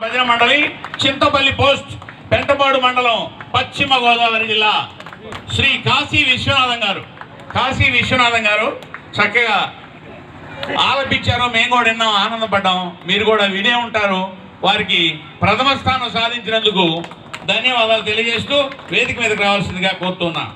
భజన మండలి చింతపల్లి పోస్ట్ పెంటపాడు మండలం పశ్చిమ గోదావరి జిల్లా శ్రీ కాశీ విశ్వనాథం గారు కాశీ విశ్వనాథం గారు చక్కగా ఆలపించారు మేము కూడా విన్నాం ఆనందపడ్డాం మీరు కూడా వినే ఉంటారు వారికి ప్రథమ స్థానం సాధించినందుకు ధన్యవాదాలు తెలియజేస్తూ వేదిక మీదకి రావాల్సిందిగా కోరుతున్నా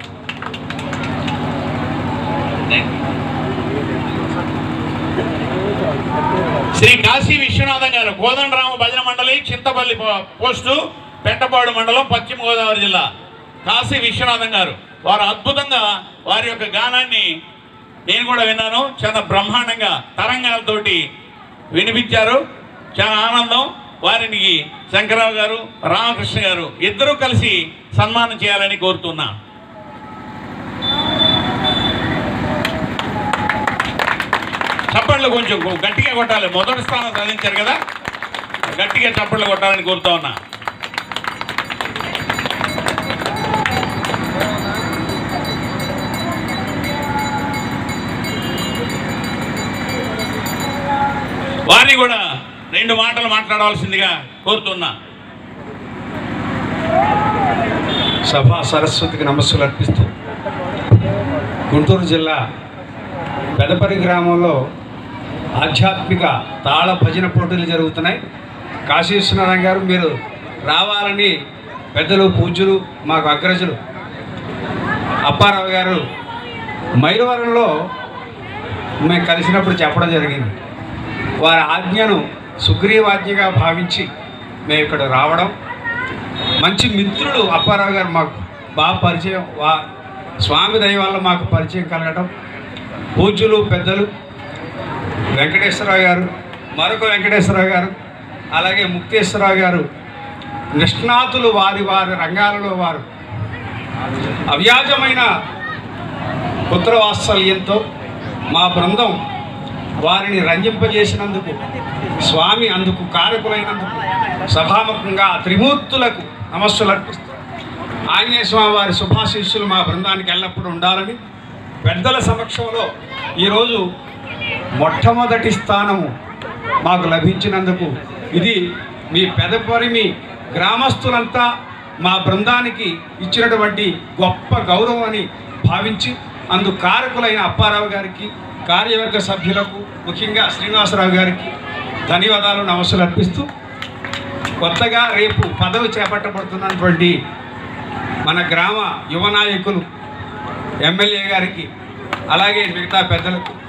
శ్రీ కాశీ విశ్వనాథం గారు కోదండరామ భజన మండలి చింతపల్లి పో- పోస్టు పెట్టపాడు మండలం పశ్చిమ గోదావరి జిల్లా కాశీ విశ్వనాథం గారు వారు అద్భుతంగా వారి యొక్క గానాన్ని నేను కూడా విన్నాను చాలా బ్రహ్మాండంగా తరంగాలతోటి వినిపించారు చాలా ఆనందం వారిని శంకరరావు గారు రామకృష్ణ గారు ఇద్దరూ కలిసి సన్మానం చేయాలని కోరుతున్నా చప్పట్లు కొంచెం గట్టిగా కొట్టాలి మొదటి స్థానం సాధించారు కదా గట్టిగా చప్పట్లు కొట్టాలని కోరుతా ఉన్నా వారిని కూడా రెండు మాటలు మాట్లాడవలసిందిగా కోరుతున్నా సభా సరస్వతికి నమస్సులు అర్పిస్తూ గుంటూరు జిల్లా పెదపరి గ్రామంలో ఆధ్యాత్మిక తాళ భజన పోటీలు జరుగుతున్నాయి కాశీ విశ్వనారాయణ గారు మీరు రావాలని పెద్దలు పూజ్యులు మాకు అగ్రజులు అప్పారావు గారు మైలవరంలో మేము కలిసినప్పుడు చెప్పడం జరిగింది వారి ఆజ్ఞను సుగ్రీవాజ్ఞగా భావించి మేము ఇక్కడ రావడం మంచి మిత్రులు అప్పారావు గారు మాకు బాగా పరిచయం వా స్వామి దయ వల్ల మాకు పరిచయం కలగడం పూజ్యులు పెద్దలు వెంకటేశ్వరరావు గారు మరొక వెంకటేశ్వరరావు గారు అలాగే ముక్తేశ్వరరావు గారు నిష్ణాతులు వారి వారి రంగాలలో వారు అవ్యాజమైన పుత్రవాత్సల్యంతో మా బృందం వారిని రంజింపజేసినందుకు స్వామి అందుకు కారకులైనందుకు సభాముఖంగా ఆ త్రిమూర్తులకు నమస్సులు అర్పిస్తూ ఆంజనేయ స్వామి వారి శుభాశీస్సులు మా బృందానికి ఎల్లప్పుడూ ఉండాలని పెద్దల సమక్షంలో ఈరోజు మొట్టమొదటి స్థానము మాకు లభించినందుకు ఇది మీ పెదపరిమి గ్రామస్తులంతా మా బృందానికి ఇచ్చినటువంటి గొప్ప గౌరవం అని భావించి అందు కారకులైన అప్పారావు గారికి కార్యవర్గ సభ్యులకు ముఖ్యంగా శ్రీనివాసరావు గారికి ధన్యవాదాలు నమస్సులు అర్పిస్తూ కొత్తగా రేపు పదవి చేపట్టబడుతున్నటువంటి మన గ్రామ యువ నాయకులు ఎమ్మెల్యే గారికి అలాగే మిగతా పెద్దలకు